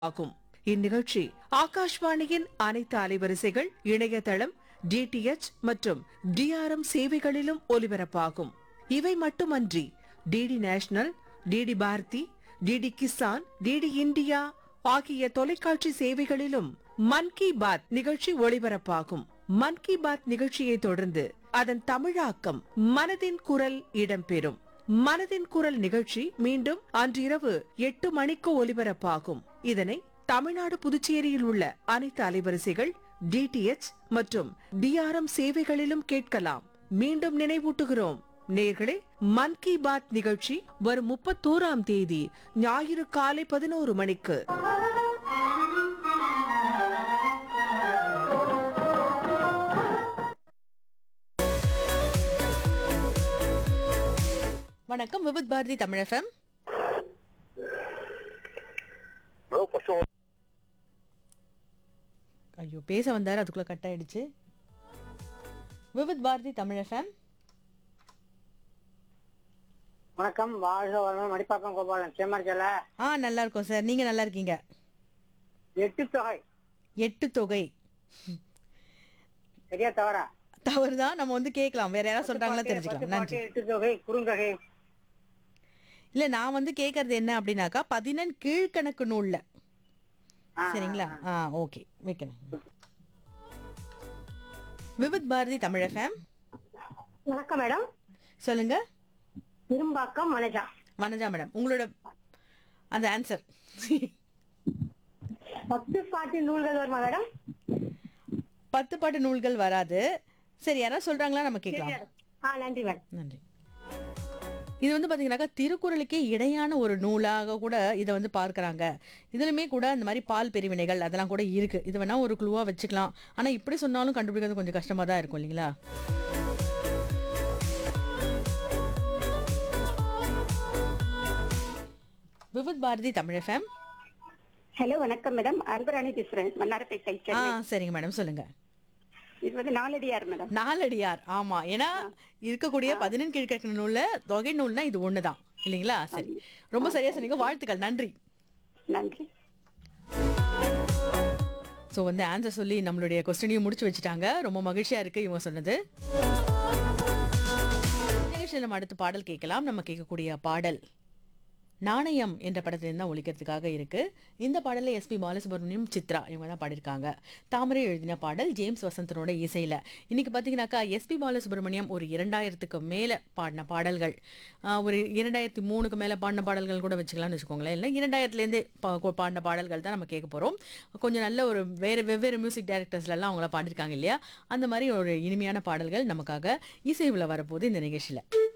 ஆகும் இந்நிகழ்ச்சி ஆகாஷ்வாணியின் அனைத்து அலைவரிசைகள் இணையதளம் டிடிஎச் மற்றும் டிஆர்எம் சேவைகளிலும் ஒலிபரப்பாகும் இவை மட்டுமன்றி DD National DD Bharati DD Kisan DD India ஆகிய தொலைக்காட்சி சேவைகளிலும் மன் கி பாத் நிகழ்ச்சி ஒளிபரப்பாகும் மன் கி பாத் நிகழ்ச்சியை தொடர்ந்து அதன் தமிழாக்கம் மனதின் குரல் இடம்பெறும் மனதின் குரல் நிகழ்ச்சி மீண்டும் அன்றிரவு எட்டு மணிக்கு ஒலிபரப்பாகும் இதனை தமிழ்நாடு புதுச்சேரியில் உள்ள அனைத்து அலைவரிசைகள் டிடிஎச் மற்றும் டிஆர்எம் சேவைகளிலும் கேட்கலாம் மீண்டும் நினைவூட்டுகிறோம் நேர்களே மன் கி பாத் நிகழ்ச்சி வரும் முப்பத்தோராம் தேதி ஞாயிறு காலை பதினோரு மணிக்கு வணக்கம் Vividh Bharati Tamil FM hello first ஐயோ பேச வந்தாரு அதுக்குள்ள கட் ஆயிடுச்சு விபத் பாரதி தமிழ் எஃப்எம் வணக்கம் வாழ்க வளமுடன் மணிப்பாக்கம் கோபாலன் சேமர்ஜல ஆ நல்லா இருக்கோம் சார் நீங்க நல்லா இருக்கீங்க எட்டு தொகை எட்டு தொகை சரியா தவறா தவறுதான் நம்ம வந்து கேட்கலாம் வேற யாராவது சொல்றாங்களா பத்து தெரிஞ்சுக்கலாம் பாட்டு, நன்றி எட்டு தொகை குறுந்தொகை இல்ல நான் வந்து கேக்குறது என்ன அப்படின்னாக்கா பதினெண் கீழ்கணக்கு நூல்ல ஆ, சரிங்களா ஆ ஓகே வைக்கணும் விபத் பாரதி தமிழ் எஃப்எம் வணக்கம் மேடம் சொல்லுங்க இரும்பாக்கம் மனஜா வனஜா மேடம் உங்களோட அந்த ஆன்சர் பத்து பாட்டு நூல்கள் வருமா மேடம் பத்து பாட்டு நூல்கள் வராது சரி யாராவது சொல்றாங்களா நம்ம கேட்கலாம் ஆ நன்றி மேடம் நன்றி இது வந்து பாத்தீங்கன்னாக்கா திருக்குறளுக்கே இடையான ஒரு நூலாக கூட இதை வந்து பார்க்கறாங்க இதுலயுமே கூட இந்த மாதிரி பால் பிரிவினைகள் அதெல்லாம் கூட இருக்கு இது வேணா ஒரு குழுவா வச்சுக்கலாம் ஆனா இப்படி சொன்னாலும் கண்டுபிடிக்கிறது கொஞ்சம் கஷ்டமா தான் இருக்கும் இல்லைங்களா விவித் பாரதி தமிழ் எஃப்எம் ஹலோ வணக்கம் மேடம் அன்பராணி பேசுறேன் மன்னாரப்பேட்டை ஆ சென்னை சரிங்க மேடம் சொல்லுங்க இது வந்து நாலடியார் மேடம் நாலடியார் ஆமா ஏன்னா இருக்கக்கூடிய பதினெண் கீழ்கணக்கு நூல்ல தொகை நூல்னா இது ஒண்ணுதான் இல்லைங்களா சரி ரொம்ப சரியா சொன்னீங்க வாழ்த்துக்கள் நன்றி நன்றி ஸோ வந்து ஆன்சர் சொல்லி நம்மளுடைய கொஸ்டினையும் முடிச்சு வச்சுட்டாங்க ரொம்ப மகிழ்ச்சியா இருக்கு இவங்க சொன்னது நிகழ்ச்சியில் நம்ம அடுத்து பாடல் கேட்கலாம் நம்ம கேட்கக்கூடிய பாடல் நாணயம் என்ற படத்திலிருந்து தான் ஒழிக்கிறதுக்காக இருக்கு இந்த பாடலை எஸ்பி பாலசுப்ரமணியம் சித்ரா இவங்க தான் பாடியிருக்காங்க தாமரை எழுதின பாடல் ஜேம்ஸ் வசந்தனோட இசையில இன்னைக்கு பார்த்தீங்கன்னாக்கா எஸ்பி பாலசுப்ரமணியம் ஒரு இரண்டாயிரத்துக்கு மேல பாடின பாடல்கள் ஆஹ் ஒரு இரண்டாயிரத்தி மூணுக்கு மேல பாடின பாடல்கள் கூட வச்சுக்கலாம்னு வச்சுக்கோங்களேன் இல்லை இரண்டாயிரத்துலேருந்தே பாடின பாடல்கள் தான் நம்ம கேட்க போறோம் கொஞ்சம் நல்ல ஒரு வேறு வெவ்வேறு மியூசிக் டைரக்டர்ஸ்லாம் அவங்கள பாடியிருக்காங்க இல்லையா அந்த மாதிரி ஒரு இனிமையான பாடல்கள் நமக்காக இசைவில் வரப்போகுது இந்த நிகழ்ச்சியில்